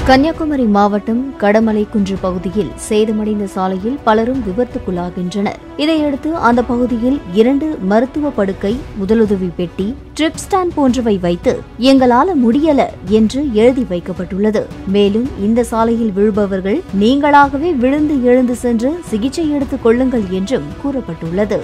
கன்னியாகுமரி மாவட்டம் கடமலை குன்று பகுதியில் சேதமடைந்த சாலையில் பலரும் விபத்துக்குள்ளாகின்றனர் இதையடுத்து அந்த பகுதியில் இரண்டு மருத்துவ படுக்கை முதலுதவி பெட்டி ட்ரிப் ஸ்டாண்ட் போன்றவை வைத்து எங்களால முடியல என்று எழுதி வைக்கப்பட்டுள்ளது மேலும் இந்த சாலையில் விழுபவர்கள் நீங்களாகவே விழுந்து எழுந்து சென்று சிகிச்சை எடுத்துக் கொள்ளுங்கள் என்றும் கூறப்பட்டுள்ளது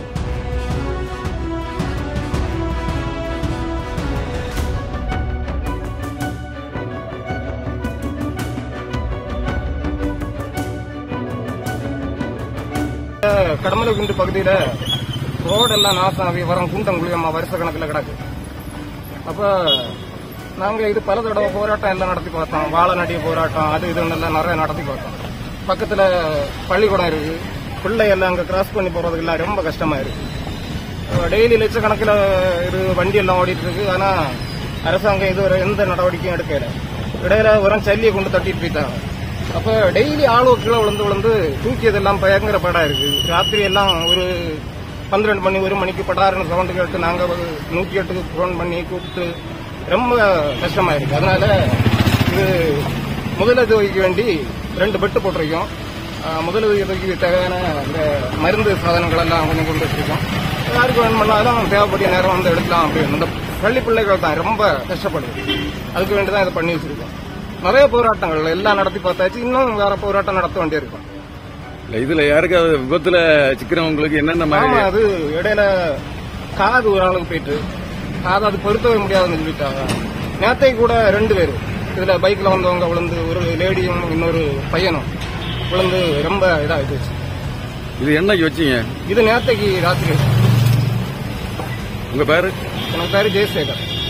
கடமலை குண்டு பகுதியில ரோடெல்லாம் நாசம் ஆகி வரம் குண்டம் குழியம்மா வருஷ கணக்கில் கிடக்கு அப்ப நாங்க இது பல தடவை போராட்டம் எல்லாம் நடத்தி பார்த்தோம் வாழை நடிய போராட்டம் அது இதுன்னு எல்லாம் நிறைய நடத்தி பார்த்தோம் பக்கத்துல பள்ளிக்கூடம் இருக்கு பிள்ளை எல்லாம் அங்க கிராஸ் பண்ணி போறதுக்கு எல்லாம் ரொம்ப கஷ்டமா இருக்கு டெய்லி லட்சக்கணக்கில் இது வண்டி எல்லாம் ஓடிட்டு இருக்கு ஆனா அரசாங்கம் இதுவரை எந்த நடவடிக்கையும் எடுக்கல இடையில வெறும் சல்லியை கொண்டு தட்டிட்டு போயிட்டாங்க அப்ப டெய்லி ஆளோ கீழே விழுந்து விழுந்து தூக்கியதெல்லாம் பயங்கர படம் இருக்கு ராத்திரி எல்லாம் ஒரு பன்னிரெண்டு மணி ஒரு மணிக்கு படாருன்னு சவுண்டு கேட்டு நாங்க ஒரு நூத்தி எட்டுக்கு ஃபோன் பண்ணி கூப்பிட்டு ரொம்ப கஷ்டமா இருக்கு அதனால இது முதலுதவிக்கு வேண்டி ரெண்டு பெட்டு போட்டிருக்கோம் ஆஹ் முதலுதவிக்கு தேவையான இந்த மருந்து சாதனங்கள் எல்லாம் கொஞ்சம் கொண்டு வச்சிருக்கோம் யாருக்கு வேணும்னாலும் தேவைப்படிய நேரம் வந்து எடுக்கலாம் அப்படின்னு இந்த பள்ளி பிள்ளைகள் தான் ரொம்ப கஷ்டப்படுது அதுக்கு வேண்டி தான் இதை பண்ணி வச்சிருக்கோம் நிறைய போராட்டங்கள் எல்லாம் நடத்தி பார்த்தாச்சு இன்னும் வேற போராட்டம் நடத்த வேண்டியிருக்கும் இல்ல, இதுல யாருக்காவது விபத்துல சிக்கிறவங்களுக்கு என்னென்ன ஆமா மாதிரி அது இடையில காது ஒரு ஆளுக்கு போயிட்டு காது அது பொருத்தவே முடியாதுன்னு சொல்லிட்டாங்க நேத்தை கூட ரெண்டு பேர் இதுல பைக்ல வந்தவங்க விழுந்து ஒரு லேடியும் இன்னொரு பையனும் விழுந்து ரொம்ப இதாயிடுச்சு இது என்னைக்கு வச்சீங்க இது நேத்தைக்கு ராத்திரி உங்க பேரு எனக்கு பேரு ஜெயசேகர்